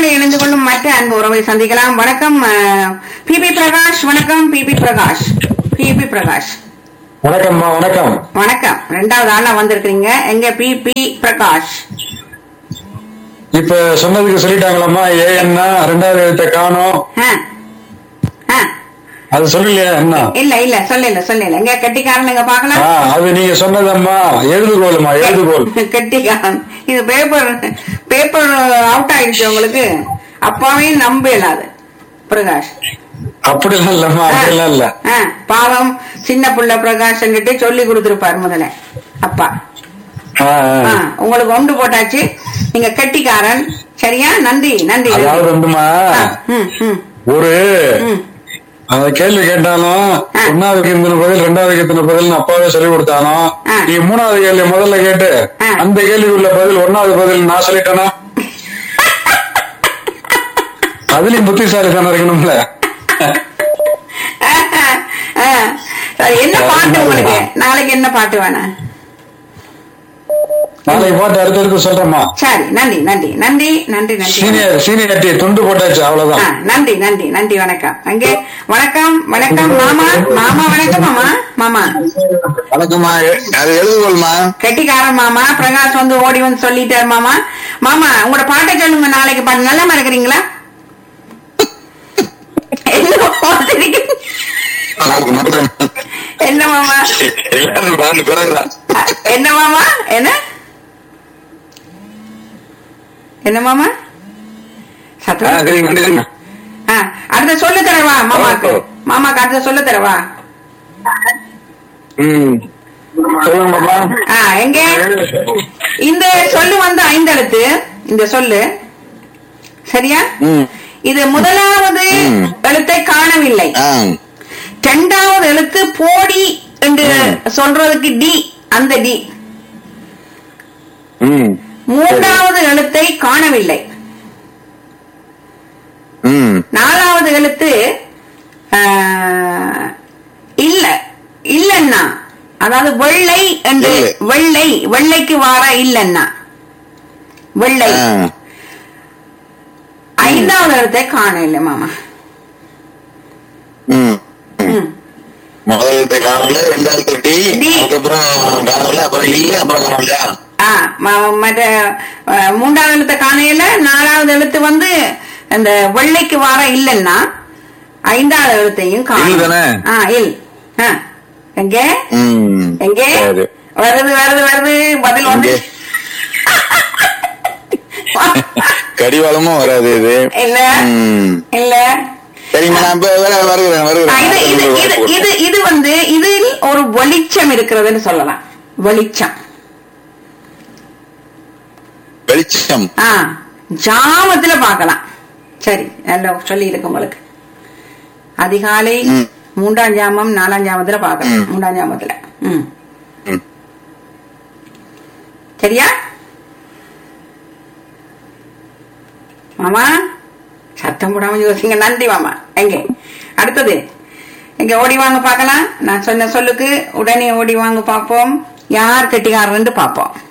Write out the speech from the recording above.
இணைந்து கொள்ளும் மற்ற அன்பு உறவை சந்திக்கலாம் வணக்கம் பி பி பிரகாஷ் வணக்கம் P P Prakash P P Prakash வணக்கம்மா வணக்கம் வணக்கம் ரெண்டாவது ஆளா வந்திருக்கிறீங்க எங்க பி பி பிரகாஷ் இப்ப சொன்னதுக்கு சொல்லிட்டாங்களாம்மா ஏ என்ன ரெண்டாவது எழுத்த காணோம் ஆ. ஆ. அது சொல்லலையா என்ன இல்ல இல்ல சொல்லல சொல்லல எங்க கெட்டிக்காரன் எங்க ஆ, பாக்கலாம் அது நீங்க சொன்னதம்மா எழுதுகோலுமா எழுதுகோல் கெட்டிக்காரன் இது பேப்பர் பேப்பர் அவுட் ஆயிடுச்சு உங்களுக்கு அப்பாவே நம்ப இயலாது பிரகாஷ் அப்படிலாம் இல்லம்மா அப்படிலாம் இல்ல ஆ, பாவம் சின்ன புள்ள பிரகாஷ் கிட்ட சொல்லி கொடுத்திருப்பாரு முதல்ல அப்பா ஆ, ஆ, ஆ. உங்களுக்கு ஒன்று போட்டாச்சு நீங்க கெட்டிக்காரன் சரியா நன்றி நன்றி நன்றி. அதாவது வந்துமா ஆ, ம், ம், ஒரு ம். அந்த கேள்வி கேட்டாலும் ஆ. ஒன்னாவதுக்கு இத்தனை பதில் ரெண்டாவதுக்கு இத்தனை பதில் அப்பாவே சொல்லி கொடுத்தாலும் ஆ. நீ மூணாவது கேள்வி முதல்ல கேட்டு ஆ. அந்த கேள்விக்குள்ள பதில் ஒன்னாவது பதில் நான் சொல்லிட்டேனா அதுலயும் புத்திசாலித்தனம் இருக்கணும்ல ஆ, சரி, என்ன பாட்டு உங்களுக்கு நாளைக்கு என்ன பாட்டு வேணாம் நாளைக்கு போட்டு அடுத்தடுத்து சொல்றேம்மா சரி நன்றி நன்றி நன்றி நன்றி நன்றி சீனியர் சீனியர் கட்டி துண்டு போட்டாச்சு ஆ, அவ்வளவுதான் நன்றி நன்றி நன்றி வணக்கம் அங்கே வணக்கம் வணக்கம் மாமா மாமா வணக்கம் மாமா மாமா வணக்கம்மா அது எழுதுகோள்மா கெட்டிக்காரன் மாமா பிரகாஷ் வந்து ஓடி வந்து சொல்லிட்டாரு மாமா மாமா உங்களோட பாட்டை சொல்லுங்க நாளைக்கு பாட்டு நல்லா இருக்கிறீங்களா என்ன மாமா சிரிக்கிறீங்க? என்ன மாமா எல்லாரும் பாட்டு பிறகுதான் அ, என்ன மாமா என்ன என்ன மாமா ஆ, சத்தம் சரிங்க சரிங்க ஆ, அடுத்த சொல்லு தரவா மாமாக்கு மாமாக்கு அடுத்த சொல்லு தரவா ம் சொல்லுங்க பாப்பா ஆ எங்க இந்த சொல்லு வந்து ஐந்தெழுத்து இந்த சொல்லு சரியா ம் இது முதலாவது ம். எழுத்தை காணவில்லை ஆ இரண்டாவது எழுத்து போடி என்று சொல்றதுக்கு டி அந்த டி ம் மூன்றாவது எழுத்தை காணவில்லை ம் நாலாவது எழுத்து ஆ, இல்ல இல்லன்னா அதாவது வெள்ளை என்று இல்லை. வெள்ளை வெள்ளைக்கு வார இல்லன்னா வெள்ளை ஆ ஐந்தாவது எழுத்தை காண இல்லை மாமா ம் ம். முதல் எழுத்தை காணல ரெண்டாவது டி டி. அதுக்கப்புறம் காணல அப்புறம் இல்ல அப்புறம் காணலையா ஆ, ம- மற்ற ஆ, மூன்றாவது எழுத்தை காணையில நாலாவது எழுத்து வந்து அந்த வெள்ளைக்கு வார இல்லைன்னா ஐந்தாவது எழுத்தையும் இல்ல தானே? காணும் ஆ இல் ஆ. எங்க ம் எங்க சரி வருது வருது வருது பதில் வந்து எங்கே? கடிவாளமும் வராது இது இல்ல ம் இல்ல சரிம்மா நான் இப்ப வேற வருகிறேன் ஆ, இது இது இது வருகிறேன் இது இது வந்து இதில் ஒரு வெளிச்சம் இருக்கிறதுன்னு சொல்லலாம் வெளிச்சம் வெளிச்சம் ஆ ஜாமத்துல பார்க்கலாம் சரி நல்ல சொல்லி இருக்கு உங்களுக்கு அதிகாலை ம். மூன்றாம் ஜாமம் நாலாம் ஜாமத்துல பார்க்கலாம் ம். மூன்றாம் ஜாமத்துல ம் ம். சரியா மாமா சத்தம் போடாம யோசிங்க நன்றி மாமா எங்க அடுத்தது எங்க ஓடி வாங்க பார்க்கலாம் நான் சொன்ன சொல்லுக்கு உடனே ஓடி வாங்க பார்ப்போம் யார் கெட்டிக்காரன்னு பார்ப்போம்